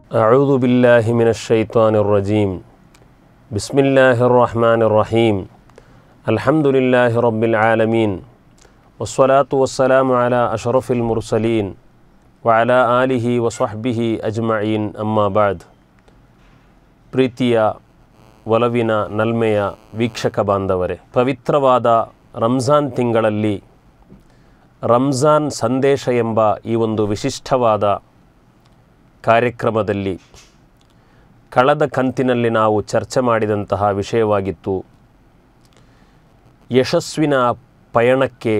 أعوذ بالله من الشيطان الرجيم بسم الله الرحمن الرحيم الحمد لله رب العالمين والصلاة والسلام على أشرف المرسلين وعلى آله وصحبه أجمعين أما بعد ಪ್ರೀತಿಯ ಒಲವಿನ ನಲ್ಮೆಯ ವೀಕ್ಷಕ ಬಾಂಧವರೇ ಪವಿತ್ರವಾದ ರಂಜಾನ್ ತಿಂಗಳಲ್ಲಿ ರಂಜಾನ್ ಸಂದೇಶ ಎಂಬ ಈ ಒಂದು ವಿಶಿಷ್ಟವಾದ ಕಾರ್ಯಕ್ರಮದಲ್ಲಿ ಕಳೆದ ಕಂತಿನಲ್ಲಿ ನಾವು ಚರ್ಚೆ ಮಾಡಿದಂತಹ ವಿಷಯವಾಗಿತ್ತು ಯಶಸ್ವಿನ ಪಯಣಕ್ಕೆ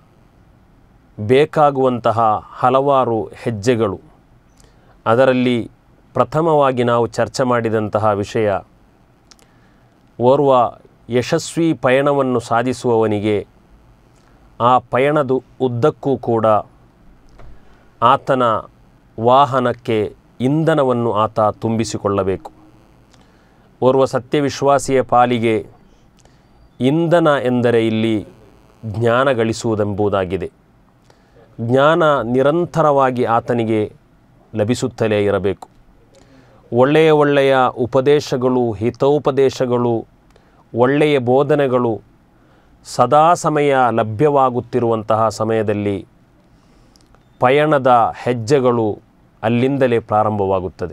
ಬೇಕಾಗುವಂತಹ ಹಲವಾರು ಹೆಜ್ಜೆಗಳು ಅದರಲ್ಲಿ ಪ್ರಥಮವಾಗಿ ನಾವು ಚರ್ಚೆ ಮಾಡಿದಂತಹ ವಿಷಯ ಓರ್ವ ಯಶಸ್ವಿ ಪಯಣವನ್ನು ಸಾಧಿಸುವವನಿಗೆ ಆ ಪಯಣದ ಉದ್ದಕ್ಕೂ ಕೂಡ ಆತನ ವಾಹನಕ್ಕೆ ಇಂಧನವನ್ನು ಆತ ತುಂಬಿಸಿಕೊಳ್ಳಬೇಕು ಓರ್ವ ಸತ್ಯವಿಶ್ವಾಸಿಯ ಪಾಲಿಗೆ ಇಂಧನ ಎಂದರೆ ಇಲ್ಲಿ ಜ್ಞಾನ ಗಳಿಸುವುದೆಂಬುದಾಗಿದೆ ಜ್ಞಾನ ನಿರಂತರವಾಗಿ ಆತನಿಗೆ ಲಭಿಸುತ್ತಲೇ ಇರಬೇಕು ಒಳ್ಳೆಯ ಒಳ್ಳೆಯ ಉಪದೇಶಗಳು ಹಿತೋಪದೇಶಗಳು ಒಳ್ಳೆಯ ಬೋಧನೆಗಳು ಸದಾ ಸಮಯ ಲಭ್ಯವಾಗುತ್ತಿರುವಂತಹ ಸಮಯದಲ್ಲಿ ಪಯಣದ ಹೆಜ್ಜೆಗಳು ಅಲ್ಲಿಂದಲೇ ಪ್ರಾರಂಭವಾಗುತ್ತದೆ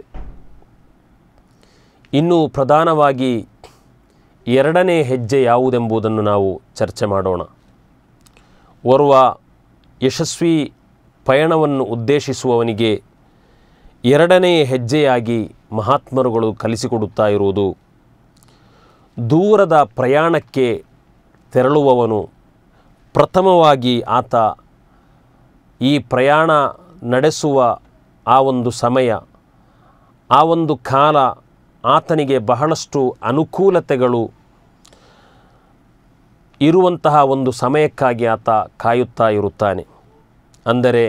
ಇನ್ನು ಪ್ರಧಾನವಾಗಿ ಎರಡನೇ ಹೆಜ್ಜೆ ಯಾವುದೆಂಬುದನ್ನು ನಾವು ಚರ್ಚೆ ಮಾಡೋಣ ಓರ್ವ ಯಶಸ್ವಿ ಪಯಣವನ್ನು ಉದ್ದೇಶಿಸುವವನಿಗೆ ಎರಡನೇ ಹೆಜ್ಜೆಯಾಗಿ ಮಹಾತ್ಮರುಗಳು ಕಲಿಸಿಕೊಡುತ್ತಾ ಇರುವುದು ದೂರದ ಪ್ರಯಾಣಕ್ಕೆ ತೆರಳುವವನು ಪ್ರಥಮವಾಗಿ ಆತ ಈ ಪ್ರಯಾಣ ನಡೆಸುವ ಆ ಒಂದು ಸಮಯ ಆ ಒಂದು ಕಾಲ ಆತನಿಗೆ ಬಹಳಷ್ಟು ಅನುಕೂಲತೆಗಳು ಇರುವಂತಹ ಒಂದು ಸಮಯಕ್ಕಾಗಿ ಆತ ಕಾಯುತ್ತಾ ಇರುತ್ತಾನೆ ಅಂದರೆ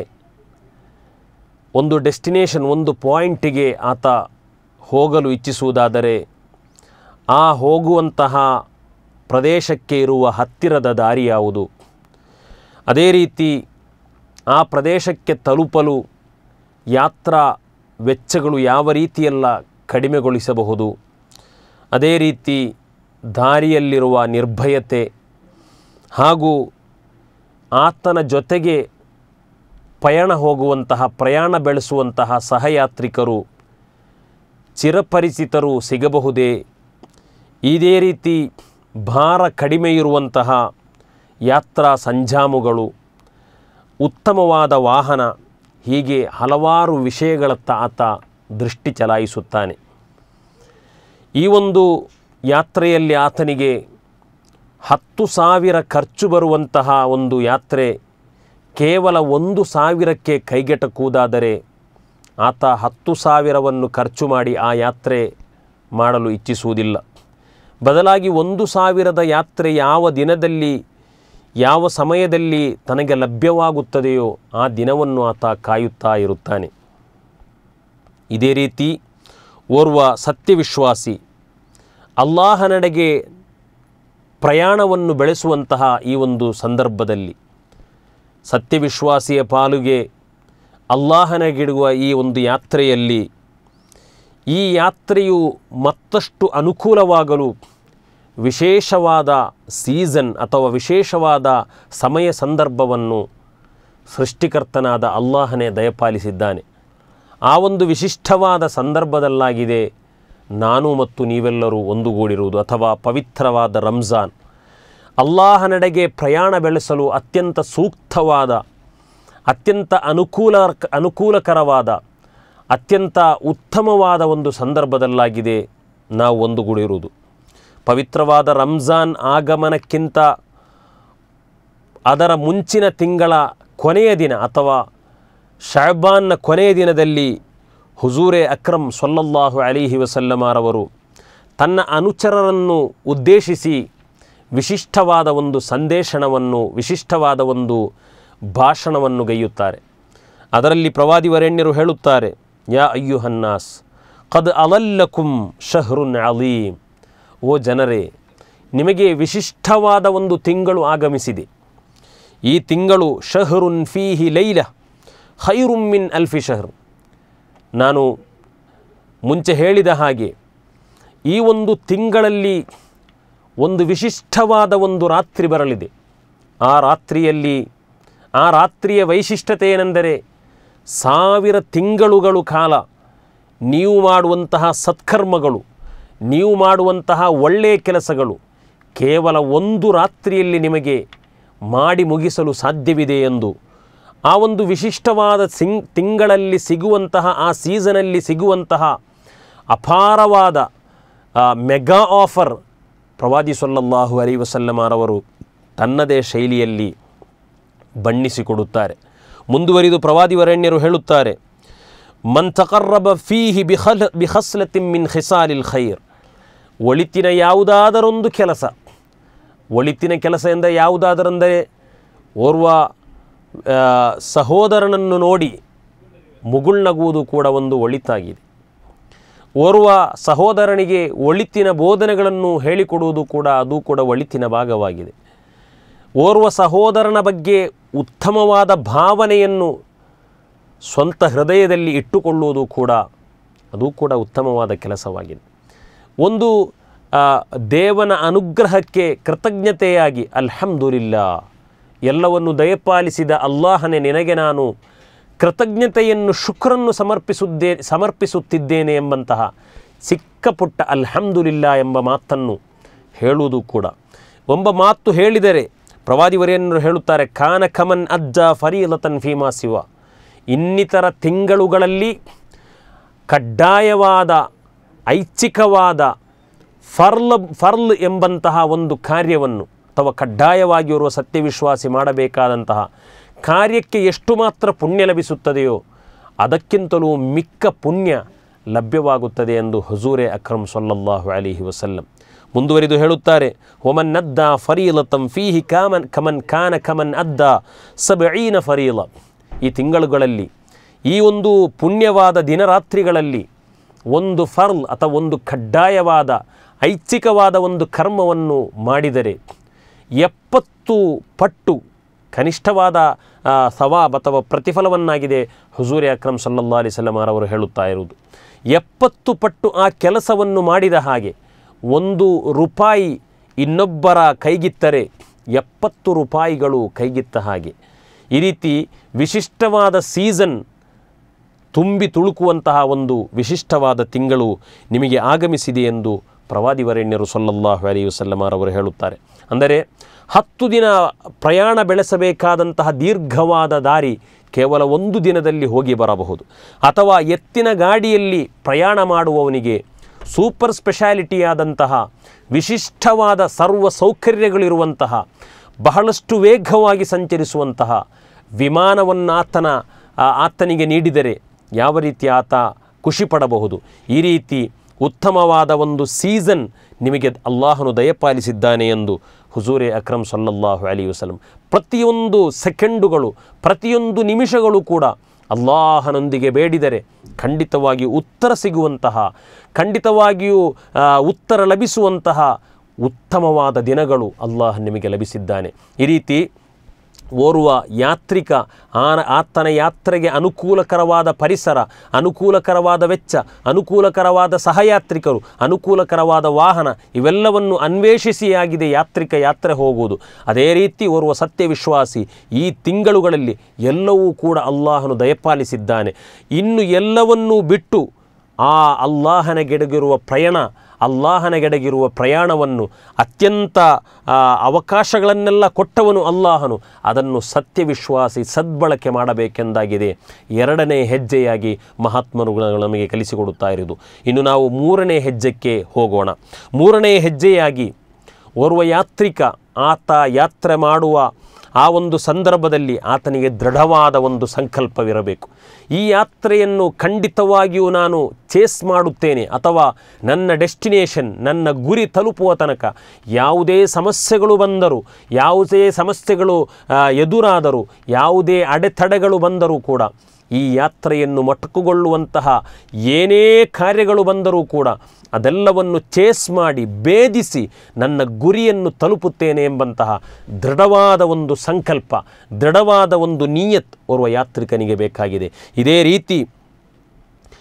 ಒಂದು ಡೆಸ್ಟಿನೇಷನ್ ಒಂದು ಪಾಯಿಂಟಿಗೆ ಆತ ಹೋಗಲು ಇಚ್ಛಿಸುವುದಾದರೆ ಆ ಹೋಗುವಂತಹ ಪ್ರದೇಶಕ್ಕೆ ಇರುವ ಹತ್ತಿರದ ದಾರಿ ಯಾವುದು ಅದೇ ರೀತಿ ಆ ಪ್ರದೇಶಕ್ಕೆ ತಲುಪಲು ಯಾತ್ರಾ ವೆಚ್ಚಗಳು ಯಾವ ರೀತಿಯೆಲ್ಲ ಕಡಿಮೆಗೊಳಿಸಬಹುದು ಅದೇ ರೀತಿ ದಾರಿಯಲ್ಲಿರುವ ನಿರ್ಭಯತೆ ಹಾಗೂ ಆತನ ಜೊತೆಗೆ ಪಯಣ ಹೋಗುವಂತಹ ಪ್ರಯಾಣ ಬೆಳೆಸುವಂತಹ ಸಹಯಾತ್ರಿಕರು ಚಿರಪರಿಚಿತರು ಸಿಗಬಹುದೇ ಇದೇ ರೀತಿ ಭಾರ ಕಡಿಮೆ ಇರುವಂತಹ ಯಾತ್ರಾ ಸಂಜಾಮುಗಳು ಉತ್ತಮವಾದ ವಾಹನ ಹೀಗೆ ಹಲವಾರು ವಿಷಯಗಳತ್ತ ಆತ ದೃಷ್ಟಿ ಚಲಾಯಿಸುತ್ತಾನೆ ಈ ಒಂದು ಯಾತ್ರೆಯಲ್ಲಿ ಆತನಿಗೆ ಹತ್ತು ಸಾವಿರ ಖರ್ಚು ಬರುವಂತಹ ಒಂದು ಯಾತ್ರೆ ಕೇವಲ ಒಂದು ಸಾವಿರಕ್ಕೆ ಕೈಗೆಟಕುವುದಾದರೆ ಆತ ಹತ್ತು ಸಾವಿರವನ್ನು ಖರ್ಚು ಮಾಡಿ ಆ ಯಾತ್ರೆ ಮಾಡಲು ಇಚ್ಛಿಸುವುದಿಲ್ಲ ಬದಲಾಗಿ ಒಂದು ಸಾವಿರದ ಯಾತ್ರೆ ಯಾವ ದಿನದಲ್ಲಿ ಯಾವ ಸಮಯದಲ್ಲಿ ತನಗೆ ಲಭ್ಯವಾಗುತ್ತದೆಯೋ ಆ ದಿನವನ್ನು ಆತ ಕಾಯುತ್ತಾ ಇರುತ್ತಾನೆ ಇದೇ ರೀತಿ ಓರ್ವ ಸತ್ಯವಿಶ್ವಾಸಿ ಅಲ್ಲಾಹನೆಡೆಗೆ ಪ್ರಯಾಣವನ್ನು ಬೆಳೆಸುವಂತಹ ಈ ಒಂದು ಸಂದರ್ಭದಲ್ಲಿ ಸತ್ಯವಿಶ್ವಾಸಿಯ ಪಾಲುಗೆ ಅಲ್ಲಾಹನಗಿಡುವ ಈ ಒಂದು ಯಾತ್ರೆಯಲ್ಲಿ ಈ ಯಾತ್ರೆಯು ಮತ್ತಷ್ಟು ಅನುಕೂಲವಾಗಲು ವಿಶೇಷವಾದ ಸೀಸನ್ ಅಥವಾ ವಿಶೇಷವಾದ ಸಮಯ ಸಂದರ್ಭವನ್ನು ಸೃಷ್ಟಿಕರ್ತನಾದ ಅಲ್ಲಾಹನೇ ದಯಪಾಲಿಸಿದ್ದಾನೆ ಆ ಒಂದು ವಿಶಿಷ್ಟವಾದ ಸಂದರ್ಭದಲ್ಲಾಗಿದೆ ನಾನು ಮತ್ತು ನೀವೆಲ್ಲರೂ ಒಂದುಗೂಡಿರುವುದು ಅಥವಾ ಪವಿತ್ರವಾದ ರಂಜಾನ್ ಅಲ್ಲಾಹನೆಡೆಗೆ ಪ್ರಯಾಣ ಬೆಳೆಸಲು ಅತ್ಯಂತ ಸೂಕ್ತವಾದ ಅತ್ಯಂತ ಅನುಕೂಲ ಅನುಕೂಲಕರವಾದ ಅತ್ಯಂತ ಉತ್ತಮವಾದ ಒಂದು ಸಂದರ್ಭದಲ್ಲಾಗಿದೆ ನಾವು ಒಂದುಗೂಡಿರುವುದು ಪವಿತ್ರವಾದ ರಂಜಾನ್ ಆಗಮನಕ್ಕಿಂತ ಅದರ ಮುಂಚಿನ ತಿಂಗಳ ಕೊನೆಯ ದಿನ ಅಥವಾ ಶಾಬಾನ್ನ ಕೊನೆಯ ದಿನದಲ್ಲಿ ಹುಜೂರೆ ಅಕ್ರಮ್ ಸೊಲ್ಲಲ್ಲಾಹು ಅಲಿಹಿ ವಸಲ್ಲಮಾರವರು ತನ್ನ ಅನುಚರರನ್ನು ಉದ್ದೇಶಿಸಿ ವಿಶಿಷ್ಟವಾದ ಒಂದು ಸಂದೇಶನವನ್ನು ವಿಶಿಷ್ಟವಾದ ಒಂದು ಭಾಷಣವನ್ನು ಗೈಯುತ್ತಾರೆ ಅದರಲ್ಲಿ ಪ್ರವಾದಿವರೆಣ್ಯರು ಹೇಳುತ್ತಾರೆ ಯಾ ಅಯ್ಯುಹನ್ನಾಸ್ ಕದ್ ಅಲಲ್ಲಕುಂ ಶಹ್ರುನ್ ಅಲೀಮ್ ಓ ಜನರೇ ನಿಮಗೆ ವಿಶಿಷ್ಟವಾದ ಒಂದು ತಿಂಗಳು ಆಗಮಿಸಿದೆ ಈ ತಿಂಗಳು ಶಹರುನ್ ಫೀಹಿ ಲೈಲ ಖೈರುಮ್ ಮಿನ್ ಅಲ್ಫಿ ಶಹರ್ ನಾನು ಮುಂಚೆ ಹೇಳಿದ ಹಾಗೆ ಈ ಒಂದು ತಿಂಗಳಲ್ಲಿ ಒಂದು ವಿಶಿಷ್ಟವಾದ ಒಂದು ರಾತ್ರಿ ಬರಲಿದೆ ಆ ರಾತ್ರಿಯಲ್ಲಿ ಆ ರಾತ್ರಿಯ ವೈಶಿಷ್ಟ್ಯತೆ ಏನೆಂದರೆ ಸಾವಿರ ತಿಂಗಳುಗಳು ಕಾಲ ನೀವು ಮಾಡುವಂತಹ ಸತ್ಕರ್ಮಗಳು ನೀವು ಮಾಡುವಂತಹ ಒಳ್ಳೆಯ ಕೆಲಸಗಳು ಕೇವಲ ಒಂದು ರಾತ್ರಿಯಲ್ಲಿ ನಿಮಗೆ ಮಾಡಿ ಮುಗಿಸಲು ಸಾಧ್ಯವಿದೆ ಎಂದು ಆ ಒಂದು ವಿಶಿಷ್ಟವಾದ ಸಿಂಗ್ ತಿಂಗಳಲ್ಲಿ ಸಿಗುವಂತಹ ಆ ಸೀಸನಲ್ಲಿ ಸಿಗುವಂತಹ ಅಪಾರವಾದ ಆ, ಮೆಗಾ ಆಫರ್ ಪ್ರವಾದಿ ಸೊಲ್ಲಲ್ಲಾಹು ಅಲಿ ವಸಲ್ಲಮಾರವರು ತನ್ನದೇ ಶೈಲಿಯಲ್ಲಿ ಬಣ್ಣಿಸಿಕೊಡುತ್ತಾರೆ ಮುಂದುವರಿದು ಪ್ರವಾದಿ ವರಣ್ಯರು ಹೇಳುತ್ತಾರೆ ಮನ್ ತಕರ್ರಬ ಫೀಹಿ ಬಿಹಲ್ ಬಿಹಸ್ಲತಿನ್ ಮಿನ್ ಖಿಸಾಲಿಲ್ ಖೈರ್ ಒಳಿತಿನ ಯಾವುದಾದರೊಂದು ಕೆಲಸ ಒಳಿತಿನ ಕೆಲಸ ಎಂದರೆ ಯಾವುದಾದರೆಂದರೆ ಓರ್ವ ಆ, ಸಹೋದರನನ್ನು ನೋಡಿ ಮುಗುಳ್ನಗುವುದು ಕೂಡ ಒಂದು ಒಳಿತಾಗಿದೆ ಓರ್ವ ಸಹೋದರನಿಗೆ ಒಳಿತಿನ ಬೋಧನೆಗಳನ್ನು ಹೇಳಿಕೊಡುವುದು ಕೂಡ ಅದು ಕೂಡ ಒಳಿತಿನ ಭಾಗವಾಗಿದೆ ಓರ್ವ ಸಹೋದರನ ಬಗ್ಗೆ ಉತ್ತಮವಾದ ಭಾವನೆಯನ್ನು ಸ್ವಂತ ಹೃದಯದಲ್ಲಿ ಇಟ್ಟುಕೊಳ್ಳುವುದು ಕೂಡ ಅದು ಕೂಡ ಉತ್ತಮವಾದ ಕೆಲಸವಾಗಿದೆ ಒಂದು ಆ, ದೇವನ ಅನುಗ್ರಹಕ್ಕೆ ಕೃತಜ್ಞತೆಯಾಗಿ ಅಲ್ಹಮ್ದುಲಿಲ್ಲಾ ಎಲ್ಲವನ್ನು ದಯಪಾಲಿಸಿದ ಅಲ್ಲಾಹನೇ ನಿನಗೆ ನಾನು ಕೃತಜ್ಞತೆಯನ್ನು ಶುಕ್ರನ್ನು ಸಮರ್ಪಿಸುದ್ದೇ ಸಮರ್ಪಿಸುತ್ತಿದ್ದೇನೆ ಎಂಬಂತಹ ಚಿಕ್ಕ ಪುಟ್ಟ ಅಲ್ಹಮ್ದುಲಿಲ್ಲಾ ಎಂಬ ಮಾತನ್ನು ಹೇಳುವುದು ಕೂಡ ಒಬ್ಬ ಮಾತು ಹೇಳಿದರೆ ಪ್ರವಾದಿವರೇನರು ಹೇಳುತ್ತಾರೆ ಕಾನ ಕಮನ್ ಅಜ್ಜ ಫರೀಲತನ್ ಫೀಮಾ ಶಿವ ಇನ್ನಿತರ ತಿಂಗಳುಗಳಲ್ಲಿ ಕಡ್ಡಾಯವಾದ ಐಚ್ಛಿಕವಾದ ಫರ್ಲ್ ಫರ್ಲ್ ಎಂಬಂತಹ ಒಂದು ಕಾರ್ಯವನ್ನು ಅಥವಾ ಕಡ್ಡಾಯವಾಗಿ ಇರುವ ಸತ್ಯವಿಶ್ವಾಸಿ ಮಾಡಬೇಕಾದಂತಹ ಕಾರ್ಯಕ್ಕೆ ಎಷ್ಟು ಮಾತ್ರ ಪುಣ್ಯ ಲಭಿಸುತ್ತದೆಯೋ ಅದಕ್ಕಿಂತಲೂ ಮಿಕ್ಕ ಪುಣ್ಯ ಲಭ್ಯವಾಗುತ್ತದೆ ಎಂದು ಹುಜೂರೆ ಅಕ್ರಮ್ ಸೊಲ್ಲಲ್ಲಾಹು ಅಲಿಹಿ ವಸಲ್ಲಂ ಮುಂದುವರಿದು ಹೇಳುತ್ತಾರೆ ಒಮನ್ ಅದ್ದ ಫರೀಲತಂ ಫೀಹಿ ಕಾಮನ್ ಕಮನ್ ಕಾನ ಕಮನ್ ಅದ್ದ ಸಬೀನ ಫರೀಲ ಈ ತಿಂಗಳುಗಳಲ್ಲಿ ಈ ಒಂದು ಪುಣ್ಯವಾದ ದಿನರಾತ್ರಿಗಳಲ್ಲಿ ಒಂದು ಫರ್ಲ್ ಅಥವಾ ಒಂದು ಕಡ್ಡಾಯವಾದ ಐಚ್ಛಿಕವಾದ ಒಂದು ಕರ್ಮವನ್ನು ಮಾಡಿದರೆ ಎಪ್ಪತ್ತು ಪಟ್ಟು ಕನಿಷ್ಠವಾದ ಆ, ಸವಾಬ್ ಅಥವಾ ಪ್ರತಿಫಲವನ್ನಾಗಿದೆ ಹುಜೂರಿ ಅಕ್ರಮ್ ಸಲ್ಲಲ್ಲಾ ಅಲಿಸಲ್ಲಂ ಅವರು ಹೇಳುತ್ತಾ ಇರುವುದು ಎಪ್ಪತ್ತು ಪಟ್ಟು ಆ ಕೆಲಸವನ್ನು ಮಾಡಿದ ಹಾಗೆ ಒಂದು ರೂಪಾಯಿ ಇನ್ನೊಬ್ಬರ ಕೈಗಿತ್ತರೆ ಎಪ್ಪತ್ತು ರೂಪಾಯಿಗಳು ಕೈಗಿತ್ತ ಹಾಗೆ ಈ ರೀತಿ ವಿಶಿಷ್ಟವಾದ ಸೀಸನ್ ತುಂಬಿ ತುಳುಕುವಂತಹ ಒಂದು ವಿಶಿಷ್ಟವಾದ ತಿಂಗಳು ನಿಮಗೆ ಆಗಮಿಸಿದೆ ಎಂದು ಪ್ರವಾದಿವರೆಣ್ಯರು ಸೊಲ್ಲಲ್ಲಾಹು ಅಲಿ ವಸಲ್ಲಮಾರವರು ಹೇಳುತ್ತಾರೆ ಅಂದರೆ ಹತ್ತು ದಿನ ಪ್ರಯಾಣ ಬೆಳೆಸಬೇಕಾದಂತಹ ದೀರ್ಘವಾದ ದಾರಿ ಕೇವಲ ಒಂದು ದಿನದಲ್ಲಿ ಹೋಗಿ ಬರಬಹುದು ಅಥವಾ ಎತ್ತಿನ ಗಾಡಿಯಲ್ಲಿ ಪ್ರಯಾಣ ಮಾಡುವವನಿಗೆ ಸೂಪರ್ ಸ್ಪೆಷಾಲಿಟಿಯಾದಂತಹ ವಿಶಿಷ್ಟವಾದ ಸರ್ವ ಸೌಕರ್ಯಗಳಿರುವಂತಹ ಬಹಳಷ್ಟು ವೇಗವಾಗಿ ಸಂಚರಿಸುವಂತಹ ವಿಮಾನವನ್ನು ಆತನ ಆ, ಆತನಿಗೆ ನೀಡಿದರೆ ಯಾವ ರೀತಿ ಆತ ಖುಷಿ ಪಡಬಹುದು ಈ ರೀತಿ ಉತ್ತಮವಾದ ಒಂದು ಸೀಸನ್ ನಿಮಗೆ ಅಲ್ಲಾಹನು ದಯಪಾಲಿಸಿದ್ದಾನೆ ಎಂದು ಹುಜೂರೆ ಅಕ್ರಮ್ ಸಲ್ಲಲ್ಲಾಹು ಅಲಿ ವಸಲಂ ಪ್ರತಿಯೊಂದು ಸೆಕೆಂಡುಗಳು ಪ್ರತಿಯೊಂದು ನಿಮಿಷಗಳು ಕೂಡ ಅಲ್ಲಾಹನೊಂದಿಗೆ ಬೇಡಿದರೆ ಖಂಡಿತವಾಗಿಯೂ ಉತ್ತರ ಸಿಗುವಂತಹ ಖಂಡಿತವಾಗಿಯೂ ಆ, ಉತ್ತರ ಲಭಿಸುವಂತಹ ಉತ್ತಮವಾದ ದಿನಗಳು ಅಲ್ಲಾಹ ನಿಮಗೆ ಲಭಿಸಿದ್ದಾನೆ ಈ ರೀತಿ ಓರ್ವ ಯಾತ್ರಿಕ ಆನ ಆತನ ಯಾತ್ರೆಗೆ ಅನುಕೂಲಕರವಾದ ಪರಿಸರ ಅನುಕೂಲಕರವಾದ ವೆಚ್ಚ ಅನುಕೂಲಕರವಾದ ಸಹಯಾತ್ರಿಕರು ಅನುಕೂಲಕರವಾದ ವಾಹನ ಇವೆಲ್ಲವನ್ನು ಅನ್ವೇಷಿಸಿಯಾಗಿದೆ ಯಾತ್ರಿಕ ಯಾತ್ರೆ ಹೋಗುವುದು ಅದೇ ರೀತಿ ಓರ್ವ ಸತ್ಯವಿಶ್ವಾಸಿ ಈ ತಿಂಗಳುಗಳಲ್ಲಿ ಎಲ್ಲವೂ ಕೂಡ ಅಲ್ಲಾಹನು ದಯಪಾಲಿಸಿದ್ದಾನೆ ಇನ್ನು ಎಲ್ಲವನ್ನೂ ಬಿಟ್ಟು ಆ ಅಲ್ಲಾಹನಗೆಡಗಿರುವ ಪ್ರಯಾಣ ಅಲ್ಲಾಹನಗೆಡಗಿರುವ ಪ್ರಯಾಣವನ್ನು ಅತ್ಯಂತ ಆ, ಅವಕಾಶಗಳನ್ನೆಲ್ಲ ಕೊಟ್ಟವನು ಅಲ್ಲಾಹನು ಅದನ್ನು ಸತ್ಯವಿಶ್ವಾಸಿ ಸದ್ಬಳಕೆ ಮಾಡಬೇಕೆಂದಾಗಿದೆ ಎರಡನೇ ಹೆಜ್ಜೆಯಾಗಿ ಮಹಾತ್ಮರುಗಳು ನಮಗೆ ಕಲಿಸಿಕೊಡುತ್ತಾ ಇರುವುದು ಇನ್ನು ನಾವು ಮೂರನೇ ಹೆಜ್ಜೆಗೆ ಹೋಗೋಣ ಮೂರನೇ ಹೆಜ್ಜೆಯಾಗಿ ಓರ್ವ ಯಾತ್ರಿಕ ಆತ ಯಾತ್ರೆ ಮಾಡುವ ಆ ಒಂದು ಸಂದರ್ಭದಲ್ಲಿ ಆತನಿಗೆ ದೃಢವಾದ ಒಂದು ಸಂಕಲ್ಪವಿರಬೇಕು ಈ ಯಾತ್ರೆಯನ್ನು ಖಂಡಿತವಾಗಿಯೂ ನಾನು ಚೇಸ್ ಮಾಡುತ್ತೇನೆ ಅಥವಾ ನನ್ನ ಡೆಸ್ಟಿನೇಷನ್ ನನ್ನ ಗುರಿ ತಲುಪುವ ತನಕ ಯಾವುದೇ ಸಮಸ್ಯೆಗಳು ಬಂದರೂ ಯಾವುದೇ ಸಮಸ್ಯೆಗಳು ಆ, ಎದುರಾದರೂ ಯಾವುದೇ ಅಡೆತಡೆಗಳು ಬಂದರೂ ಕೂಡ ಈ ಯಾತ್ರೆಯನ್ನು ಮೊಟಕುಗೊಳ್ಳುವಂತಹ ಏನೇ ಕಾರ್ಯಗಳು ಬಂದರೂ ಕೂಡ ಅದೆಲ್ಲವನ್ನು ಚೇಸ್ ಮಾಡಿ ಭೇದಿಸಿ ನನ್ನ ಗುರಿಯನ್ನು ತಲುಪುತ್ತೇನೆ ಎಂಬಂತಹ ದೃಢವಾದ ಒಂದು ಸಂಕಲ್ಪ ದೃಢವಾದ ಒಂದು ನಿಯತ್ ಓರ್ವ ಯಾತ್ರಿಕನಿಗೆ ಬೇಕಾಗಿದೆ ಇದೇ ರೀತಿ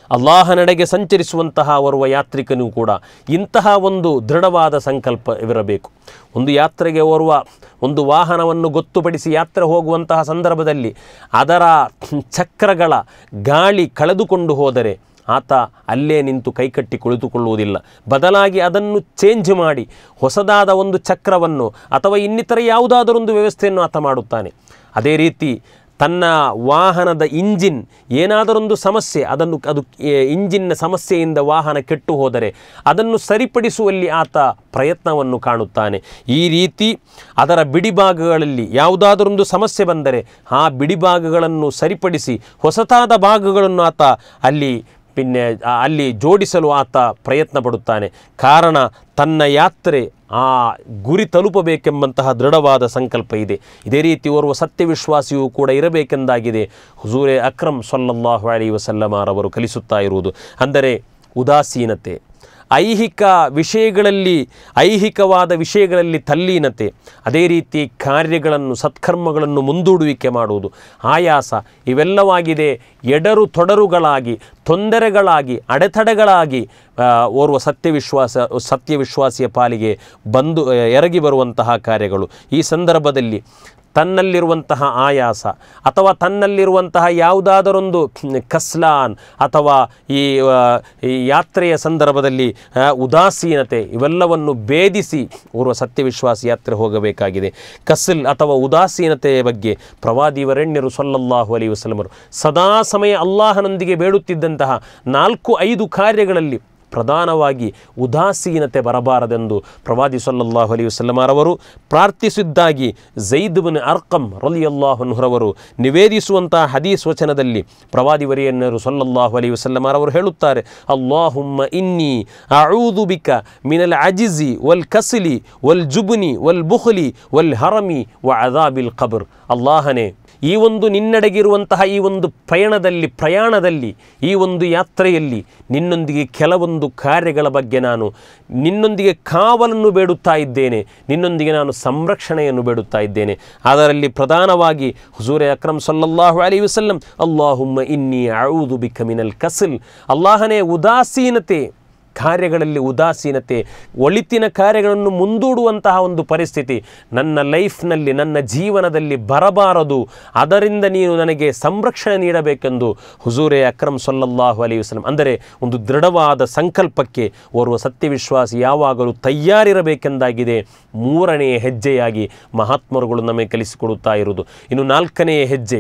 ಅಲ್ಲಾಹನೆಡೆಗೆ ಸಂಚರಿಸುವಂತಹ ಓರ್ವ ಯಾತ್ರಿಕನೂ ಕೂಡ ಇಂತಹ ಒಂದು ದೃಢವಾದ ಸಂಕಲ್ಪವಿರಬೇಕು ಒಂದು ಯಾತ್ರೆಗೆ ಓರ್ವ ಒಂದು ವಾಹನವನ್ನು ಗೊತ್ತುಪಡಿಸಿ ಯಾತ್ರೆ ಹೋಗುವಂತಹ ಸಂದರ್ಭದಲ್ಲಿ ಅದರ ಚಕ್ರಗಳ ಗಾಳಿ ಕಳೆದುಕೊಂಡು ಹೋದರೆ ಆತ ಅಲ್ಲೇ ನಿಂತು ಕೈಕಟ್ಟಿ ಕುಳಿತುಕೊಳ್ಳುವುದಿಲ್ಲ ಬದಲಾಗಿ ಅದನ್ನು ಚೇಂಜ್ ಮಾಡಿ ಹೊಸದಾದ ಒಂದು ಚಕ್ರವನ್ನು ಅಥವಾ ಇನ್ನಿತರ ಯಾವುದಾದರೊಂದು ವ್ಯವಸ್ಥೆಯನ್ನು ಆತ ಮಾಡುತ್ತಾನೆ ಅದೇ ರೀತಿ ತನ್ನ ವಾಹನದ ಇಂಜಿನ್ ಏನಾದರೊಂದು ಸಮಸ್ಯೆ ಅದನ್ನು ಅದು ಎ- ಇಂಜಿನ್ನ ಸಮಸ್ಯೆಯಿಂದ ವಾಹನ ಕೆಟ್ಟು ಹೋದರೆ ಅದನ್ನು ಸರಿಪಡಿಸುವಲ್ಲಿ ಆತ ಪ್ರಯತ್ನವನ್ನು ಕಾಣುತ್ತಾನೆ ಈ ರೀತಿ ಅದರ ಬಿಡಿಭಾಗಗಳಲ್ಲಿ ಯಾವುದಾದರೊಂದು ಸಮಸ್ಯೆ ಬಂದರೆ ಆ ಬಿಡಿಭಾಗಗಳನ್ನು ಸರಿಪಡಿಸಿ ಹೊಸತಾದ ಭಾಗಗಳನ್ನು ಆತ ಅಲ್ಲಿ പിന്നെ ಆ- ಅಲ್ಲಿ ಜೋಡಿಸಲು ಆತ ಪ್ರಯತ್ನ ಪಡುತ್ತಾನೆ ಕಾರಣ ತನ್ನ ಯಾತ್ರೆ ಆ ಗುರಿ ತಲುಪಬೇಕೆಂಬಂತಹ ದೃಢವಾದ ಸಂಕಲ್ಪ ಇದೆ ಇದೇ ರೀತಿ ಓರ್ವ ಸತ್ಯವಿಶ್ವಾಸಿಯೂ ಕೂಡ ಇರಬೇಕೆಂದಾಗಿದೆ ಹುಜೂರೆ ಅಕ್ರಮ್ ಸಲ್ಲಲ್ಲಾಹು ಅಲಿ ವಸಲ್ಲಮಾರವರು ಕಲಿಸುತ್ತಾ ಇರುವುದು ಅಂದರೆ ಉದಾಸೀನತೆ ಐಹಿಕ ವಿಷಯಗಳಲ್ಲಿ ಐಹಿಕವಾದ ವಿಷಯಗಳಲ್ಲಿ ತಲ್ಲೀನತೆ ಅದೇ ರೀತಿ ಕಾರ್ಯಗಳನ್ನು ಸತ್ಕರ್ಮಗಳನ್ನು ಮುಂದೂಡುವಿಕೆ ಮಾಡುವುದು ಆಯಾಸ ಇವೆಲ್ಲವಾಗಿದೆ ಎಡರು ತೊಡರುಗಳಾಗಿ ತೊಂದರೆಗಳಾಗಿ ಅಡೆತಡೆಗಳಾಗಿ ಆ, ಓರ್ವ ಸತ್ಯವಿಶ್ವಾಸ ಸತ್ಯವಿಶ್ವಾಸಿಯ ಪಾಲಿಗೆ ಬಂದು ಆ, ಎರಗಿ ಬರುವಂತಹ ಕಾರ್ಯಗಳು ಈ ಸಂದರ್ಭದಲ್ಲಿ ತನ್ನಲ್ಲಿರುವಂತಹ ಆಯಾಸ ಅಥವಾ ತನ್ನಲ್ಲಿರುವಂತಹ ಯಾವುದಾದರೊಂದು ಕಸ್ಲಾನ್ ಅಥವಾ ಈ ಆ, ಈ ಯಾತ್ರೆಯ ಸಂದರ್ಭದಲ್ಲಿ ಆ, ಉದಾಸೀನತೆ ಇವೆಲ್ಲವನ್ನು ಭೇದಿಸಿ ಓರ್ವ ಸತ್ಯವಿಶ್ವಾಸಿ ಯಾತ್ರೆ ಹೋಗಬೇಕಾಗಿದೆ ಕಸಲ್ ಅಥವಾ ಉದಾಸೀನತೆಯ ಬಗ್ಗೆ ಪ್ರವಾದಿವರೆಣ್ಯರು ಸಲ್ಲಲ್ಲಾಹು ಅಲಿ ವಸಲಮರು ಸದಾ ಸಮಯ ಅಲ್ಲಾಹನೊಂದಿಗೆ ಬೇಡುತ್ತಿದ್ದಂತಹ ನಾಲ್ಕು ಐದು ಕಾರ್ಯಗಳಲ್ಲಿ ಪ್ರಧಾನವಾಗಿ ಉದಾಸೀನತೆ ಬರಬಾರದೆಂದು ಪ್ರವಾದಿ ಸಲ್ಲಲ್ಲಾಹು ಅಲಿ ವಸಲ್ಲಮರವರು ಪ್ರಾರ್ಥಿಸಿದ್ದಾಗಿ ಜೈದ್ ಬಿನ್ ಅರ್ಕಂ ರಲಿಯಲ್ಲಾಹುರವರು ನಿವೇದಿಸುವಂತಹ ಹದೀಸ್ ವಚನದಲ್ಲಿ ಪ್ರವಾದಿ ವರಿಯನ್ನರು ಸಲ್ಲಲ್ಲಾಹು ಅಲಿ ವಸಲ್ಲಮರವರು ಹೇಳುತ್ತಾರೆ ಅಲ್ಲಾಹುಮ್ಮ ಇನ್ನಿ ಅಊದು ಬಿಕ ಮಿನಲ್ ಅಜಿಜಿ ವಲ್ ಕಸಲಿ ವಲ್ ಜುಬ್ನಿ ವಲ್ ಬುಖ್ಲಿ ವಲ್ ಹರಮಿ ವ ಅದಾಬಿಲ್ ಖಬರ್ ಅಲ್ಲಾಹನೇ ಈ ಒಂದು ನಿನ್ನಡೆಗಿರುವಂತಹ ಈ ಒಂದು ಪಯಣದಲ್ಲಿ ಪ್ರಯಾಣದಲ್ಲಿ ಈ ಒಂದು ಯಾತ್ರೆಯಲ್ಲಿ ನಿನ್ನೊಂದಿಗೆ ಕೆಲವೊಂದು ಕಾರ್ಯಗಳ ಬಗ್ಗೆ ನಾನು ನಿನ್ನೊಂದಿಗೆ ಕಾವಲನ್ನು ಬೇಡುತ್ತಾ ಇದ್ದೇನೆ ನಿನ್ನೊಂದಿಗೆ ನಾನು ಸಂರಕ್ಷಣೆಯನ್ನು ಬೇಡುತ್ತಾ ಇದ್ದೇನೆ ಅದರಲ್ಲಿ ಪ್ರಧಾನವಾಗಿ ಹುಜೂರೆ ಅಕ್ರಮ್ ಸಲ್ಲಲ್ಲಾಹು ಅಲಿ ವಸಲ್ಲಂ ಅಲ್ಲಾಹುಮ್ಮ ಇನ್ನಿ ಅಊದು ಬಿಕ ಮಿನಲ್ ಕಸಲ್ ಅಲ್ಲಾಹನೇ ಉದಾಸೀನತೆ ಕಾರ್ಯಗಳಲ್ಲಿ ಉದಾಸೀನತೆ ಒಳಿತಿನ ಕಾರ್ಯಗಳನ್ನು ಮುಂದೂಡುವಂತಹ ಒಂದು ಪರಿಸ್ಥಿತಿ ನನ್ನ ಲೈಫ್ನಲ್ಲಿ ನನ್ನ ಜೀವನದಲ್ಲಿ ಬರಬಾರದು ಅದರಿಂದ ನೀನು ನನಗೆ ಸಂರಕ್ಷಣೆ ನೀಡಬೇಕೆಂದು ಹುಜೂರೆ ಅಕ್ರಮ್ ಸಲ್ಲಲ್ಲಾಹು ಅಲಿ ವಸಲಂ ಅಂದರೆ ಒಂದು ದೃಢವಾದ ಸಂಕಲ್ಪಕ್ಕೆ ಓರ್ವ ಸತ್ಯವಿಶ್ವಾಸಿ ಯಾವಾಗಲೂ ತಯಾರಿರಬೇಕೆಂದಾಗಿದೆ ಮೂರನೆಯ ಹೆಜ್ಜೆಯಾಗಿ ಮಹಾತ್ಮರುಗಳು ನಮಗೆ ಕಲಿಸಿಕೊಡುತ್ತಾ ಇರುವುದು ಇನ್ನು ನಾಲ್ಕನೆಯ ಹೆಜ್ಜೆ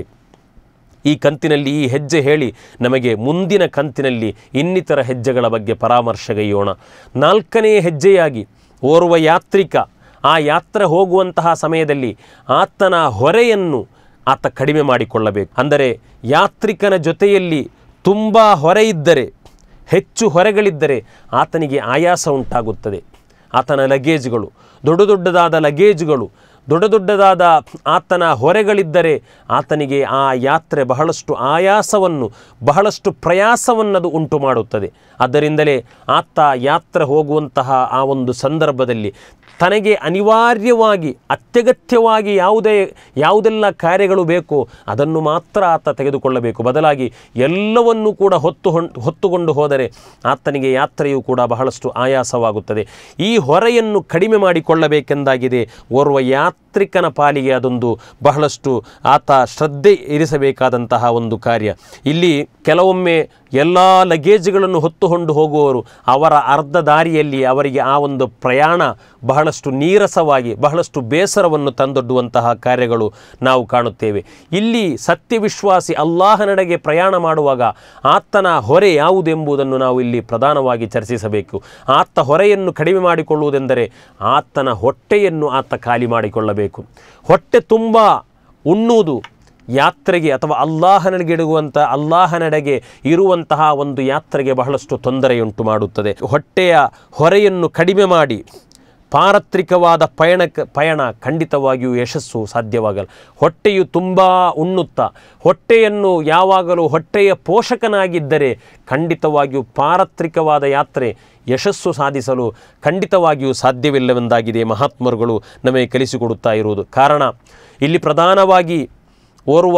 ಈ ಕಂತಿನಲ್ಲಿ ಈ ಹೆಜ್ಜೆ ಹೇಳಿ ನಮಗೆ ಮುಂದಿನ ಕಂತಿನಲ್ಲಿ ಇನ್ನಿತರ ಹೆಜ್ಜೆಗಳ ಬಗ್ಗೆ ಪರಾಮರ್ಶೆಗೈಯೋಣ ನಾಲ್ಕನೆಯ ಹೆಜ್ಜೆಯಾಗಿ ಓರ್ವ ಯಾತ್ರಿಕ ಆ ಯಾತ್ರೆ ಹೋಗುವಂತಹ ಸಮಯದಲ್ಲಿ ಆತನ ಹೊರೆಯನ್ನು ಆತ ಕಡಿಮೆ ಮಾಡಿಕೊಳ್ಳಬೇಕು ಅಂದರೆ ಯಾತ್ರಿಕನ ಜೊತೆಯಲ್ಲಿ ತುಂಬ ಹೊರೆ ಇದ್ದರೆ ಹೆಚ್ಚು ಹೊರೆಗಳಿದ್ದರೆ ಆತನಿಗೆ ಆಯಾಸ ಉಂಟಾಗುತ್ತದೆ ಆತನ ಲಗೇಜ್ಗಳು ದೊಡ್ಡ ದೊಡ್ಡದಾದ ಲಗೇಜ್ಗಳು ದೊಡ್ಡ ದೊಡ್ಡದಾದ ಆತನ ಹೊರೆಗಳಿದ್ದರೆ ಆತನಿಗೆ ಆ ಯಾತ್ರೆ ಬಹಳಷ್ಟು ಆಯಾಸವನ್ನು ಬಹಳಷ್ಟು ಪ್ರಯಾಸವನ್ನದು ಉಂಟು ಮಾಡುತ್ತದೆ ಆದ್ದರಿಂದಲೇ ಆತ ಯಾತ್ರೆ ಹೋಗುವಂತಹ ಆ ಒಂದು ಸಂದರ್ಭದಲ್ಲಿ ತನಗೆ ಅನಿವಾರ್ಯವಾಗಿ ಅತ್ಯಗತ್ಯವಾಗಿ ಯಾವುದೇ ಯಾವುದೆಲ್ಲ ಕಾರ್ಯಗಳು ಬೇಕೋ ಅದನ್ನು ಮಾತ್ರ ಆತ ತೆಗೆದುಕೊಳ್ಳಬೇಕು ಬದಲಾಗಿ ಎಲ್ಲವನ್ನೂ ಕೂಡ ಹೊತ್ತು ಹೊಂ ಹೊತ್ತುಕೊಂಡು ಹೋದರೆ ಆತನಿಗೆ ಯಾತ್ರೆಯು ಕೂಡ ಬಹಳಷ್ಟು ಆಯಾಸವಾಗುತ್ತದೆ ಈ ಹೊರೆಯನ್ನು ಕಡಿಮೆ ಮಾಡಿಕೊಳ್ಳಬೇಕೆಂದಾಗಿದೆ ಓರ್ವ ಯಾತ್ರಿಕನ ಪಾಲಿಗೆ ಅದೊಂದು ಬಹಳಷ್ಟು ಆತ ಶ್ರದ್ಧೆ ಇರಿಸಬೇಕಾದಂತಹ ಒಂದು ಕಾರ್ಯ ಇಲ್ಲಿ ಕೆಲವೊಮ್ಮೆ ಎಲ್ಲ ಲಗೇಜ್ಗಳನ್ನು ಹೊತ್ತುಕೊಂಡು ಹೋಗುವವರು ಅವರ ಅರ್ಧ ದಾರಿಯಲ್ಲಿ ಅವರಿಗೆ ಆ ಒಂದು ಪ್ರಯಾಣ ಬಹಳಷ್ಟು ನೀರಸವಾಗಿ ಬಹಳಷ್ಟು ಬೇಸರವನ್ನು ತಂದೊಡ್ಡುವಂತಹ ಕಾರ್ಯಗಳು ನಾವು ಕಾಣುತ್ತೇವೆ ಇಲ್ಲಿ ಸತ್ಯವಿಶ್ವಾಸಿ ಅಲ್ಲಾಹನಡೆಗೆ ಪ್ರಯಾಣ ಮಾಡುವಾಗ ಆತನ ಹೊರೆ ಯಾವುದೆಂಬುದನ್ನು ನಾವು ಇಲ್ಲಿ ಪ್ರಧಾನವಾಗಿ ಚರ್ಚಿಸಬೇಕು ಆತ ಹೊರೆಯನ್ನು ಕಡಿಮೆ ಮಾಡಿಕೊಳ್ಳುವುದೆಂದರೆ ಆತನ ಹೊಟ್ಟೆಯನ್ನು ಆತ ಖಾಲಿ ಮಾಡಿಕೊಳ್ಳಬೇಕು ಹೊಟ್ಟೆ ತುಂಬ ಉಣ್ಣುವುದು ಯಾತ್ರೆಗೆ ಅಥವಾ ಅಲ್ಲಾಹನಿಗೆ ಇಡುವಂಥ ಅಲ್ಲಾಹನೆಡೆಗೆ ಇರುವಂತಹ ಒಂದು ಯಾತ್ರೆಗೆ ಬಹಳಷ್ಟು ತೊಂದರೆಯುಂಟು ಮಾಡುತ್ತದೆ ಹೊಟ್ಟೆಯ ಹೊರೆಯನ್ನು ಕಡಿಮೆ ಮಾಡಿ ಪಾರತ್ರಿಕವಾದ ಪಯಣಕ್ಕೆ ಪಯಣ ಖಂಡಿತವಾಗಿಯೂ ಯಶಸ್ಸು ಸಾಧ್ಯವಾಗಲ್ಲ ಹೊಟ್ಟೆಯು ತುಂಬ ಉಣ್ಣುತ್ತಾ ಹೊಟ್ಟೆಯನ್ನು ಯಾವಾಗಲೂ ಹೊಟ್ಟೆಯ ಪೋಷಕನಾಗಿದ್ದರೆ ಖಂಡಿತವಾಗಿಯೂ ಪಾರತ್ರಿಕವಾದ ಯಾತ್ರೆ ಯಶಸ್ಸು ಸಾಧಿಸಲು ಖಂಡಿತವಾಗಿಯೂ ಸಾಧ್ಯವಿಲ್ಲವೆಂದಾಗಿದೆ ಮಹಾತ್ಮರುಗಳು ನಮಗೆ ಕಲಿಸಿಕೊಡುತ್ತಾ ಇರುವುದು ಕಾರಣ ಇಲ್ಲಿ ಪ್ರಧಾನವಾಗಿ ಓರ್ವ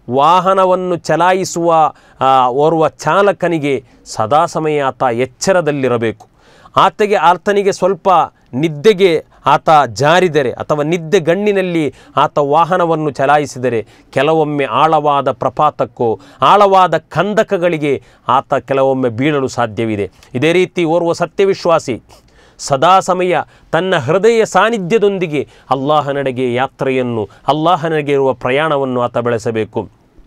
ವಾಹನವನ್ನು ಚಲಾಯಿಸುವ ಆ, ಓರ್ವ ಚಾಲಕನಿಗೆ ಸದಾ ಸಮಯ ಆತ ಎಚ್ಚರದಲ್ಲಿರಬೇಕು ಆತಗೆ ಆತನಿಗೆ ಸ್ವಲ್ಪ ನಿದ್ದೆಗೆ ಆತ ಜಾರಿದರೆ ಅಥವಾ ನಿದ್ದೆ ಗಣ್ಣಿನಲ್ಲಿ ಆತ ವಾಹನವನ್ನು ಚಲಾಯಿಸಿದರೆ ಕೆಲವೊಮ್ಮೆ ಆಳವಾದ ಪ್ರಪಾತಕ್ಕೋ ಆಳವಾದ ಕಂದಕಗಳಿಗೆ ಆತ ಕೆಲವೊಮ್ಮೆ ಬೀಳಲು ಸಾಧ್ಯವಿದೆ ಇದೇ ರೀತಿ ಓರ್ವ ಸತ್ಯವಿಶ್ವಾಸಿ ಸದಾ ಸಮಯ ತನ್ನ ಹೃದಯ ಸಾನ್ನಿಧ್ಯದೊಂದಿಗೆ ಅಲ್ಲಾಹನಡೆಗೆ ಯಾತ್ರೆಯನ್ನು ಅಲ್ಲಾಹನಡೆಗೆ ಇರುವ ಪ್ರಯಾಣವನ್ನು ಆತ ಬೆಳೆಸಬೇಕು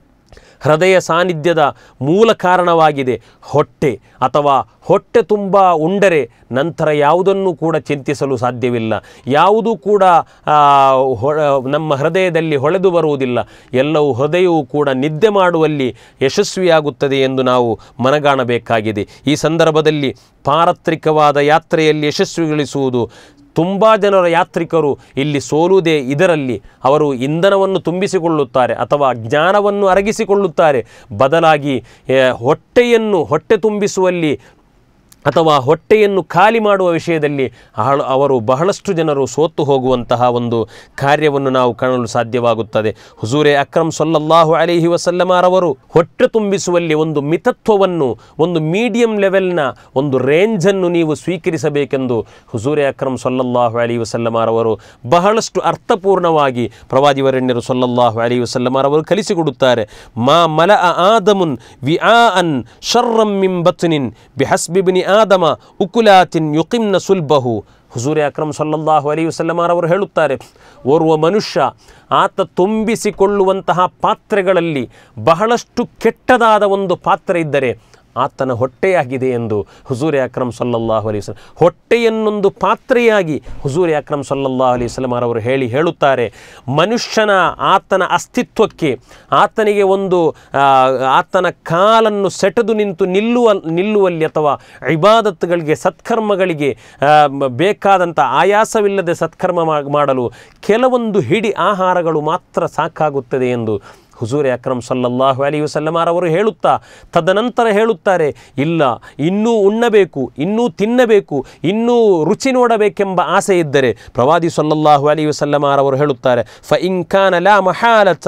ಹೃದಯ ಸಾನ್ನಿಧ್ಯದ ಮೂಲ ಕಾರಣವಾಗಿದೆ ಹೊಟ್ಟೆ ಅಥವಾ ಹೊಟ್ಟೆ ತುಂಬ ಉಂಡರೆ ನಂತರ ಯಾವುದನ್ನು ಕೂಡ ಚಿಂತಿಸಲು ಸಾಧ್ಯವಿಲ್ಲ ಯಾವುದೂ ಕೂಡ ಆ, ಹೊ ನಮ್ಮ ಹೃದಯದಲ್ಲಿ ಹೊಳೆದು ಬರುವುದಿಲ್ಲ ಎಲ್ಲವೂ ಹೃದಯವು ಕೂಡ ನಿದ್ದೆ ಮಾಡುವಲ್ಲಿ ಯಶಸ್ವಿಯಾಗುತ್ತದೆ ಎಂದು ನಾವು ಮನಗಾಣಬೇಕಾಗಿದೆ ಈ ಸಂದರ್ಭದಲ್ಲಿ ಪಾರತ್ರಿಕವಾದ ಯಾತ್ರೆಯಲ್ಲಿ ಯಶಸ್ವಿಗೊಳಿಸುವುದು ತುಂಬ ಜನರ ಯಾತ್ರಿಕರು ಇಲ್ಲಿ ಸೋಲುವುದೇ ಇದರಲ್ಲಿ ಅವರು ಇಂಧನವನ್ನು ತುಂಬಿಸಿಕೊಳ್ಳುತ್ತಾರೆ ಅಥವಾ ಜ್ಞಾನವನ್ನು ಅರಗಿಸಿಕೊಳ್ಳುತ್ತಾರೆ ಬದಲಾಗಿ ಏ, ಹೊಟ್ಟೆಯನ್ನು ಹೊಟ್ಟೆ ತುಂಬಿಸುವಲ್ಲಿ ಅಥವಾ ಹೊಟ್ಟೆಯನ್ನು ಖಾಲಿ ಮಾಡುವ ವಿಷಯದಲ್ಲಿ ಆಳ- ಅವರು ಬಹಳಷ್ಟು ಜನರು ಸೋತು ಹೋಗುವಂತಹ ಒಂದು ಕಾರ್ಯವನ್ನು ನಾವು ಕಾಣಲು ಸಾಧ್ಯವಾಗುತ್ತದೆ ಹುಜೂರೆ ಅಕ್ರಮ್ ಸೊಲ್ಲಲ್ಲಾಹು ಅಲಿಹಿ ವಸಲ್ಲಮಾರವರು ಹೊಟ್ಟೆ ತುಂಬಿಸುವಲ್ಲಿ ಒಂದು ಮಿತತ್ವವನ್ನು ಒಂದು ಮೀಡಿಯಂ ಲೆವೆಲ್ನ ಒಂದು ರೇಂಜನ್ನು ನೀವು ಸ್ವೀಕರಿಸಬೇಕೆಂದು ಹುಜೂರೆ ಅಕ್ರಮ್ ಸೊಲ್ಲಲ್ಲಾಹು ಅಲಿ ವಸಲ್ಲಮಾರವರು ಬಹಳಷ್ಟು ಅರ್ಥಪೂರ್ಣವಾಗಿ ಪ್ರವಾದಿವರಣ್ಯರು ಸೊಲ್ಲಲ್ಲಾಹು ಅಲಿ ವಸಲ್ಲಮಾರವರು ಕಲಿಸಿಕೊಡುತ್ತಾರೆ ಮಾ ಮಲ ಆದಮುನ್ ವಿ ಆ ಅನ್ ಶರ್ರಂ ಮಿಂ ಬತ್ನಿನ್ ಬಿಹಸ್ಬಿಬ್ನಿ ಆದಮ ಉಕುಲಾತಿನ್ ಯುಕಿಮ್ನ ಸುಲ್ಬಹು ಹುಜೂರಿ ಅಕ್ರಮ್ ಸಲ್ಲಲ್ಲಾಹು ಅಲಿ ವಸಲ್ಲಮಾರವರು ಹೇಳುತ್ತಾರೆ ಓರ್ವ ಮನುಷ್ಯ ಆತ ತುಂಬಿಸಿಕೊಳ್ಳುವಂತಹ ಪಾತ್ರೆಗಳಲ್ಲಿ ಬಹಳಷ್ಟು ಕೆಟ್ಟದಾದ ಒಂದು ಪಾತ್ರೆ ಇದ್ದರೆ ಆತನ ಹೊಟ್ಟೆಯಾಗಿದೆ ಎಂದು ಹುಜೂರಿ ಅಕ್ರಮ್ ಸಲ್ಲಲ್ಲಾಹು ಅಲಿ ವಸಲಂ ಹೊಟ್ಟೆಯನ್ನೊಂದು ಪಾತ್ರೆಯಾಗಿ ಹುಜೂರಿ ಅಕ್ರಮ್ ಸಲ್ಲಲ್ಲಾಹು ಅಲಿ ವಸಲಮರವರು ಹೇಳಿ ಹೇಳುತ್ತಾರೆ ಮನುಷ್ಯನ ಆತನ ಅಸ್ತಿತ್ವಕ್ಕೆ ಆತನಿಗೆ ಒಂದು ಆ, ಆತನ ಕಾಲನ್ನು ಸೆಟೆದು ನಿಂತು ನಿಲ್ಲುವ ನಿಲ್ಲುವಲ್ಲಿ ಅಥವಾ ಇಬಾದತ್ಗಳಿಗೆ ಸತ್ಕರ್ಮಗಳಿಗೆ ಆ, ಮ- ಬೇಕಾದಂಥ ಆಯಾಸವಿಲ್ಲದೆ ಸತ್ಕರ್ಮ ಮಾ- ಮಾಡಲು ಕೆಲವೊಂದು ಹಿಡಿ ಆಹಾರಗಳು ಮಾತ್ರ ಸಾಕಾಗುತ್ತದೆ ಎಂದು ಹುಜೂರಿ ಅಕ್ರಮ್ ಸಲ್ಲಲ್ಲಾಹು ಅಲಿ ವಸಲ್ಲಮಾರವರು ಹೇಳುತ್ತಾ ತದನಂತರ ಹೇಳುತ್ತಾರೆ ಇಲ್ಲ ಇನ್ನೂ ಉಣ್ಣಬೇಕು ಇನ್ನೂ ತಿನ್ನಬೇಕು ಇನ್ನೂ ರುಚಿ ನೋಡಬೇಕೆಂಬ ಆಸೆ ಇದ್ದರೆ ಪ್ರವಾದಿ ಸಲ್ಲಲ್ಲಾಹು ಅಲಿ ವಸಲ್ಲಮಾರವರು ಹೇಳುತ್ತಾರೆ ಫ ಇಂಕಾನ ಲಾ ಮಹಾಲತ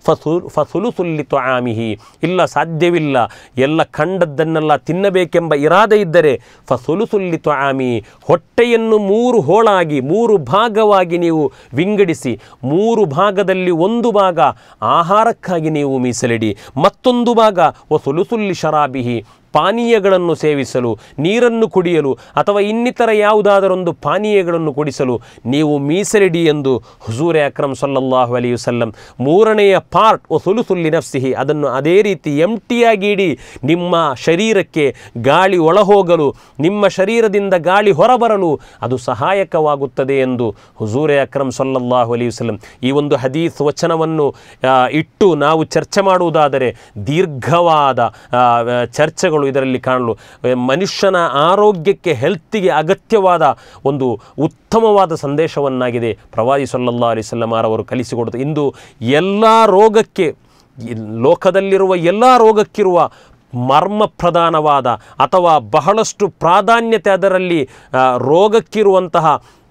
ಫಸುಲುಸುಲ್ಲಿ ತ್ವಾಮಿಹಿ ಇಲ್ಲ ಸಾಧ್ಯವಿಲ್ಲ ಎಲ್ಲ ಕಂಡದ್ದನ್ನೆಲ್ಲ ತಿನ್ನಬೇಕೆಂಬ ಇರಾದೆ ಇದ್ದರೆ ಫಸುಲುಸುಲ್ಲಿ ತ್ವಾಮಿ ಹೊಟ್ಟೆಯನ್ನು ಮೂರು ಹೋಳಾಗಿ ಮೂರು ಭಾಗವಾಗಿ ನೀವು ವಿಂಗಡಿಸಿ ಮೂರು ಭಾಗದಲ್ಲಿ ಒಂದು ಭಾಗ ಆಹಾರಕ್ಕಾಗಿ ನೀವು ಮೀಸಲಿಡಿ ಮತ್ತೊಂದು ಭಾಗ ಒಸುಲುಸುಲ್ಲಿ ಶರಾಬಿಹಿ ಪಾನೀಯಗಳನ್ನು ಸೇವಿಸಲು ನೀರನ್ನು ಕುಡಿಯಲು ಅಥವಾ ಇನ್ನಿತರ ಯಾವುದಾದರೊಂದು ಪಾನೀಯಗಳನ್ನು ಕುಡಿಸಲು ನೀವು ಮೀಸಲಿಡಿ ಎಂದು ಹುಜೂರೆ ಅಕ್ರಮ್ ಸಲ್ಲಲ್ಲಾಹು ಅಲಿ ವಸಲ್ಲಂ ಮೂರನೆಯ ಪಾರ್ಟ್ ಒಸುಲುಸುಲ್ಲಿ ನಫ್ಸಿಹಿ ಅದನ್ನು ಅದೇ ರೀತಿ ಎಂಟಿಯಾಗಿ ಇಡಿ ನಿಮ್ಮ ಶರೀರಕ್ಕೆ ಗಾಳಿ ಒಳಹೋಗಲು ನಿಮ್ಮ ಶರೀರದಿಂದ ಗಾಳಿ ಹೊರಬರಲು ಅದು ಸಹಾಯಕವಾಗುತ್ತದೆ ಎಂದು ಹುಜೂರೆ ಅಕ್ರಮ್ ಸಲ್ಲಲ್ಲಾಹು ಅಲಿ ವಸಲ್ಲಂ ಈ ಒಂದು ಹದೀಸ್ ವಚನವನ್ನು ಆ, ಇಟ್ಟು ನಾವು ಚರ್ಚೆ ಮಾಡುವುದಾದರೆ ದೀರ್ಘವಾದ ಆ, ಆ, ಚರ್ಚೆಗಳು ಇದರಲ್ಲಿ ಕಾಣಲು ಆ, ಮನುಷ್ಯನ ಆರೋಗ್ಯಕ್ಕೆ ಹೆಲ್ತಿಗೆ ಅಗತ್ಯವಾದ ಒಂದು ಉತ್ತಮವಾದ ಸಂದೇಶವನ್ನಾಗಿದೆ ಪ್ರವಾದಿ ಸಲ್ಲಲ್ಲಾ ಅಲಿಸಲ್ಲಮಾರವರು ಕಲಿಸಿಕೊಡುತ್ತೆ ಇಂದು ಎಲ್ಲ ರೋಗಕ್ಕೆ ಈ ಲೋಕದಲ್ಲಿರುವ ಎಲ್ಲ ರೋಗಕ್ಕಿರುವ ಮರ್ಮ ಪ್ರಧಾನವಾದ ಅಥವಾ ಬಹಳಷ್ಟು ಪ್ರಾಧಾನ್ಯತೆ ಅದರಲ್ಲಿ ಆ, ರೋಗಕ್ಕಿರುವಂತಹ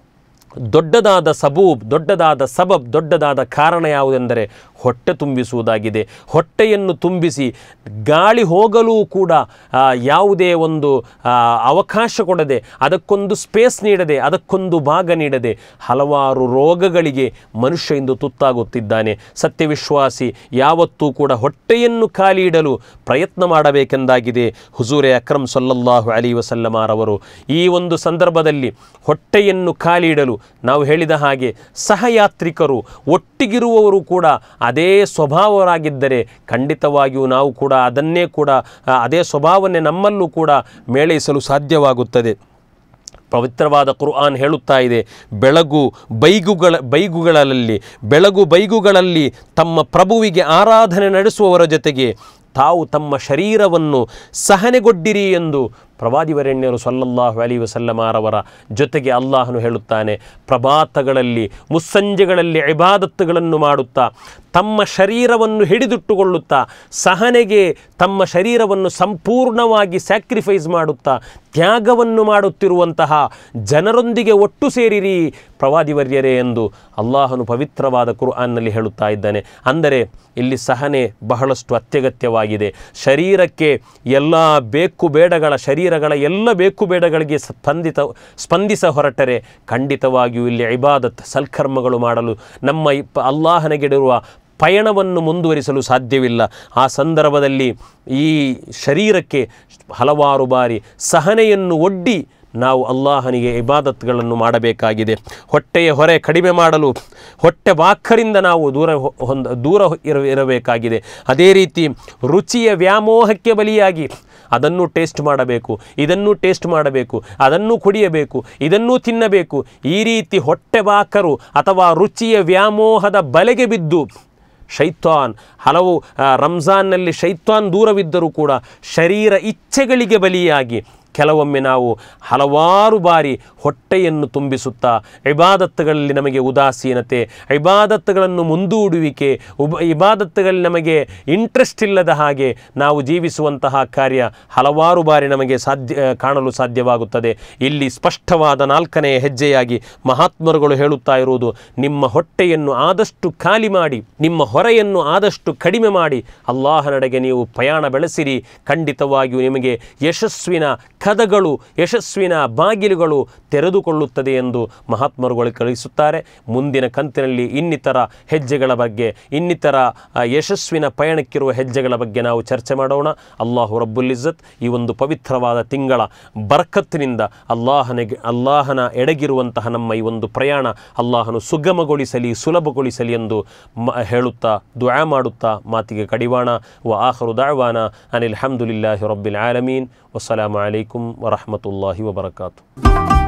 ದೊಡ್ಡದಾದ ಸಬೂಬ್ ದೊಡ್ಡದಾದ ಸಬಬ್ ದೊಡ್ಡದಾದ ಕಾರಣ ಯಾವುದೆಂದರೆ ಹೊಟ್ಟೆ ತುಂಬಿಸುವುದಾಗಿದೆ ಹೊಟ್ಟೆಯನ್ನು ತುಂಬಿಸಿ ಗಾಳಿ ಹೋಗಲೂ ಕೂಡ ಆ, ಯಾವುದೇ ಒಂದು ಆ, ಅವಕಾಶ ಕೊಡದೆ ಅದಕ್ಕೊಂದು ಸ್ಪೇಸ್ ನೀಡದೆ ಅದಕ್ಕೊಂದು ಭಾಗ ನೀಡದೆ ಹಲವಾರು ರೋಗಗಳಿಗೆ ಮನುಷ್ಯ ಇಂದು ತುತ್ತಾಗುತ್ತಿದ್ದಾನೆ ಸತ್ಯವಿಶ್ವಾಸಿ ಯಾವತ್ತೂ ಕೂಡ ಹೊಟ್ಟೆಯನ್ನು ಖಾಲಿ ಇಡಲು ಪ್ರಯತ್ನ ಮಾಡಬೇಕೆಂದಾಗಿದೆ ಹುಜೂರೆ ಅಕ್ರಮ್ ಸಲ್ಲಲ್ಲಾಹು ಅಲಿ ವಸಲ್ಲಮಾರವರು ಈ ಒಂದು ಸಂದರ್ಭದಲ್ಲಿ ಹೊಟ್ಟೆಯನ್ನು ಖಾಲಿ ಇಡಲು ನಾವು ಹೇಳಿದ ಹಾಗೆ ಸಹಯಾತ್ರಿಕರು ಒಟ್ಟಿಗಿರುವವರು ಕೂಡ ಅದೇ ಸ್ವಭಾವರಾಗಿದ್ದರೆ ಖಂಡಿತವಾಗಿಯೂ ನಾವು ಕೂಡ ಅದನ್ನೇ ಕೂಡ ಆ, ಅದೇ ಸ್ವಭಾವನ್ನೇ ನಮ್ಮಲ್ಲೂ ಕೂಡ ಮೇಳೈಸಲು ಸಾಧ್ಯವಾಗುತ್ತದೆ ಪವಿತ್ರವಾದ ಕುರ್ಆನ್ ಹೇಳುತ್ತಾ ಇದೆ ಬೆಳಗು ಬೈಗುಗಳ ಬೈಗುಗಳಲ್ಲಿ ಬೆಳಗು ಬೈಗುಗಳಲ್ಲಿ ತಮ್ಮ ಪ್ರಭುವಿಗೆ ಆರಾಧನೆ ನಡೆಸುವವರ ಜೊತೆಗೆ ತಾವು ತಮ್ಮ ಶರೀರವನ್ನು ಸಹನೆಗೊಡ್ಡಿರಿ ಎಂದು ಪ್ರವಾದಿವರೆಣ್ಯರು ಸಲ್ಲಲ್ಲಾಹು ಅಲಿ ವಸಲ್ಲಮಾರವರ ಜೊತೆಗೆ ಅಲ್ಲಾಹನು ಹೇಳುತ್ತಾನೆ ಪ್ರಭಾತಗಳಲ್ಲಿ ಮುಸ್ಸಂಜೆಗಳಲ್ಲಿ ಇಬಾದತ್ತುಗಳನ್ನು ಮಾಡುತ್ತಾ ತಮ್ಮ ಶರೀರವನ್ನು ಹಿಡಿದಿಟ್ಟುಕೊಳ್ಳುತ್ತಾ ಸಹನೆಗೆ ತಮ್ಮ ಶರೀರವನ್ನು ಸಂಪೂರ್ಣವಾಗಿ ಸ್ಯಾಕ್ರಿಫೈಸ್ ಮಾಡುತ್ತಾ ತ್ಯಾಗವನ್ನು ಮಾಡುತ್ತಿರುವಂತಹ ಜನರೊಂದಿಗೆ ಒಟ್ಟು ಸೇರಿರಿ ಪ್ರವಾದಿವರ್ಯರೇ ಎಂದು ಅಲ್ಲಾಹನು ಪವಿತ್ರವಾದ ಕುರ್ಆನ್ನಲ್ಲಿ ಹೇಳುತ್ತಾ ಇದ್ದಾನೆ ಅಂದರೆ ಇಲ್ಲಿ ಸಹನೆ ಬಹಳಷ್ಟು ಅತ್ಯಗತ್ಯವಾಗಿದೆ ಶರೀರಕ್ಕೆ ಎಲ್ಲ ಬೇಕು ಬೇಡಗಳ ಶರೀರಗಳ ಎಲ್ಲ ಬೇಕು ಬೇಡಗಳಿಗೆ ಸ್ಪಂದಿತ ಸ್ಪಂದಿಸ ಹೊರಟರೆ ಖಂಡಿತವಾಗಿಯೂ ಇಲ್ಲಿ ಇಬಾದತ್ ಸಲ್ಕರ್ಮಗಳು ಮಾಡಲು ನಮ್ಮ ಇಪ್ಪ ಅಲ್ಲಾಹನಿಗಿಡಿರುವ ಪಯಣವನ್ನು ಮುಂದುವರಿಸಲು ಸಾಧ್ಯವಿಲ್ಲ ಆ ಸಂದರ್ಭದಲ್ಲಿ ಈ ಶರೀರಕ್ಕೆ ಹಲವಾರು ಬಾರಿ ಸಹನೆಯನ್ನು ಒಡ್ಡಿ ನಾವು ಅಲ್ಲಾಹನಿಗೆ ಇಬಾದತ್ಗಳನ್ನು ಮಾಡಬೇಕಾಗಿದೆ ಹೊಟ್ಟೆಯ ಹೊರೆ ಕಡಿಮೆ ಮಾಡಲು ಹೊಟ್ಟೆ ಬಾಕರಿಂದ ನಾವು ದೂರ ಹೊ- ಹೊಂದ ದೂರ ಇರ ಇರಬೇಕಾಗಿದೆ ಅದೇ ರೀತಿ ರುಚಿಯ ವ್ಯಾಮೋಹಕ್ಕೆ ಬಲಿಯಾಗಿ ಅದನ್ನು ಟೇಸ್ಟ್ ಮಾಡಬೇಕು ಇದನ್ನು ಟೇಸ್ಟ್ ಮಾಡಬೇಕು ಅದನ್ನು ಕುಡಿಯಬೇಕು ಇದನ್ನೂ ತಿನ್ನಬೇಕು ಈ ರೀತಿ ಹೊಟ್ಟೆ ಬಾಕರು ಅಥವಾ ರುಚಿಯ ವ್ಯಾಮೋಹದ ಬಲೆಗೆ ಬಿದ್ದು ಶೈತ್ವಾನ್ ಹಲವು ಆ, ರಂಜಾನ್ನಲ್ಲಿ ಶೈತ್ವಾನ್ ದೂರವಿದ್ದರೂ ಕೂಡ ಶರೀರ ಇಚ್ಛೆಗಳಿಗೆ ಬಲಿಯಾಗಿ ಕೆಲವೊಮ್ಮೆ ನಾವು ಹಲವಾರು ಬಾರಿ ಹೊಟ್ಟೆಯನ್ನು ತುಂಬಿಸುತ್ತಾ ಇಬಾದತ್ತುಗಳಲ್ಲಿ ನಮಗೆ ಉದಾಸೀನತೆ ಇಬಾದತ್ತುಗಳನ್ನು ಮುಂದೂಡುವಿಕೆ ಉಬ ಇಬಾದತ್ತುಗಳಲ್ಲಿ ನಮಗೆ ಇಂಟ್ರೆಸ್ಟ್ ಇಲ್ಲದ ಹಾಗೆ ನಾವು ಜೀವಿಸುವಂತಹ ಕಾರ್ಯ ಹಲವಾರು ಬಾರಿ ನಮಗೆ ಸಾಧ್ಯ ಕಾಣಲು ಸಾಧ್ಯವಾಗುತ್ತದೆ ಇಲ್ಲಿ ಸ್ಪಷ್ಟವಾದ ನಾಲ್ಕನೆಯ ಹೆಜ್ಜೆಯಾಗಿ ಮಹಾತ್ಮರುಗಳು ಹೇಳುತ್ತಾ ಇರುವುದು ನಿಮ್ಮ ಹೊಟ್ಟೆಯನ್ನು ಆದಷ್ಟು ಖಾಲಿ ಮಾಡಿ ನಿಮ್ಮ ಹೊರೆಯನ್ನು ಆದಷ್ಟು ಕಡಿಮೆ ಮಾಡಿ ಅಲ್ಲಾಹನಡೆಗೆ ನೀವು ಪ್ರಯಾಣ ಬೆಳೆಸಿರಿ ಖಂಡಿತವಾಗಿಯೂ ನಿಮಗೆ ಯಶಸ್ವಿನ ಕದಗಳು ಯಶಸ್ವಿನ ಬಾಗಿಲುಗಳು ತೆರೆದುಕೊಳ್ಳುತ್ತದೆ ಎಂದು ಮಹಾತ್ಮರುಗಳು ಕಳಿಸುತ್ತಾರೆ ಮುಂದಿನ ಕಂತಿನಲ್ಲಿ ಇನ್ನಿತರ ಹೆಜ್ಜೆಗಳ ಬಗ್ಗೆ ಇನ್ನಿತರ ಆ, ಯಶಸ್ವಿನ ಪಯಣಕ್ಕಿರುವ ಹೆಜ್ಜೆಗಳ ಬಗ್ಗೆ ನಾವು ಚರ್ಚೆ ಮಾಡೋಣ ಅಲ್ಲಾಹು ರಬ್ಬುಲ್ ಇಜ್ಜತ್ ಈ ಒಂದು ಪವಿತ್ರವಾದ ತಿಂಗಳ ಬರ್ಕತ್ತಿನಿಂದ ಅಲ್ಲಾಹನಿಗೆ ಅಲ್ಲಾಹನ ಎಡಗಿರುವಂತಹ ನಮ್ಮ ಈ ಒಂದು ಪ್ರಯಾಣ ಅಲ್ಲಾಹನು ಸುಗಮಗೊಳಿಸಲಿ ಸುಲಭಗೊಳಿಸಲಿ ಎಂದು ಮ ಹೇಳುತ್ತಾ ದುಆ ಮಾಡುತ್ತಾ ಮಾತಿಗೆ ಕಡಿವಾಣ ವ ಆಖರು ದಾವಾನ ಅನಿಲ್ ಹಮ್ದುಲಿಲ್ಲಾಹಿ ರಬ್ಬಿಲ್ ಆಲಮೀನ್ ವಸ್ಸಲಾಮು ಅಲೈಕುಂ ವರಹಮತುಲ್ಲಾಹಿ ವಬರಕಾತು